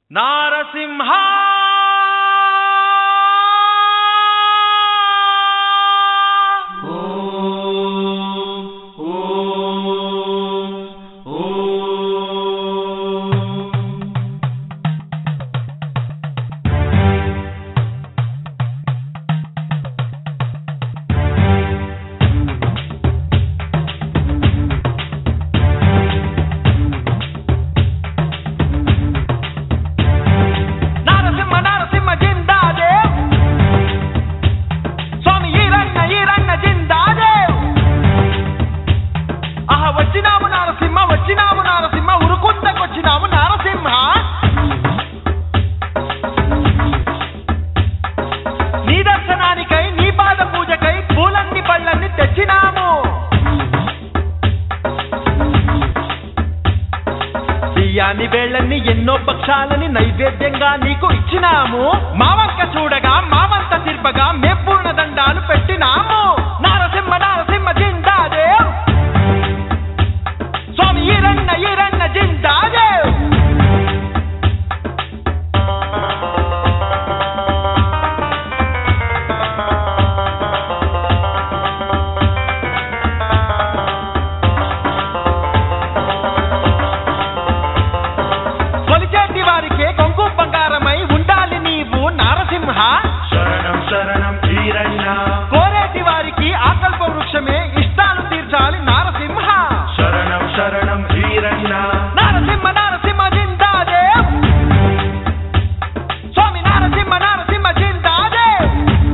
నారసింహ నారసింహ నారసింహ జిందాదేవ్ స్వామి ఈరన్న ఈరన్న జిందాదేవ్ ఆహ వచ్చినాము నారసింహ వచ్చినాము నారసింహ ఉరుకుందకొచ్చినాము నారసింహ నీ దర్శనానికై నీ పాద పూజకై పూలన్ని పళ్ళన్ని తెచ్చినాము బియ్యాన్ని వేళ్ళన్ని ఎన్నో పక్షాలని నైవేద్యంగా నీకు ఇచ్చినాము మావంక చూడగా మావంత తిర్పగా మేపూర్ణ దండాలు పెట్టినాము నారసింహ నారసింహ జిందాదేవ్ స్వామి ఈరన్న ఈరన్న జిందాదేవ్ కొలిచేటి వారికే కొంకు బంగారమై ఉండాలి నీవు నారసింహ శరణం శరణం ఈరಣ್ణ కోరేటి వారికి ఆకల్ప వృక్షమే ఇష్టాలు తీర్చాలి నారసింహ శరణం శరణం ఈరಣ್ణ నారసింహ నారసింహ జిందాదేవ్ స్వామి నారసింహ నారసింహ జిందాదేవ్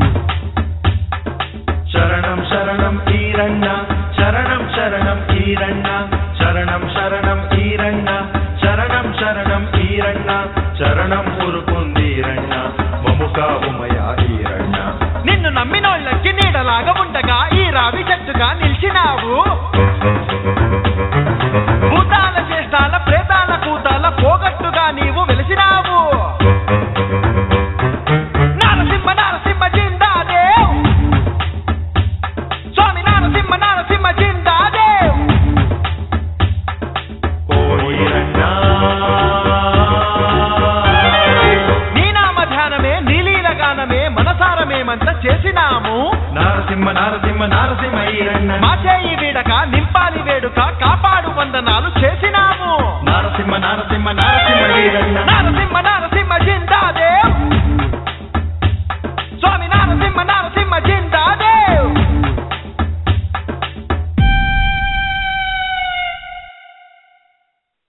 శరణం శరణం ఈరಣ್ణ శరణం శరణం ఈరಣ್ణ శరణం శరణం ఈరಣ್ణ శరణం శరణం ఈరಣ್ణ శరణం ఊరుకుందీరಣ್ణ మముకా ఉమయ ఈరಣ್ణ నిన్ను నమ్మినోళ్ళకి నీడలాగా ఉండగా ఈ రావి చెట్టుగా నిలిచినావు భూతాల చేష్టాల ప్రేతాల కూతాల పోగట్టుగా నీవు వెలిసినావు నారసింహ నారసింహ జిందాదేవ్ స్వామి నారసింహ నారసింహ జిందాదేవ్ ఓ ఈరಣ್ణ నీ నామ ధ్యానమే నీలీల గానమే మనసారమేమంత చేసినాము నారసింహ నారసింహ నారసింహ ఈరಣ್ణ మా చేయి వీడక నింపాలి వేడుక కాపాడు వందనాలు చేసినాము నారసింహ నారసింహ నారసింహ ఈరಣ್ణ నారసింహ నారసింహ జిందాదేవ్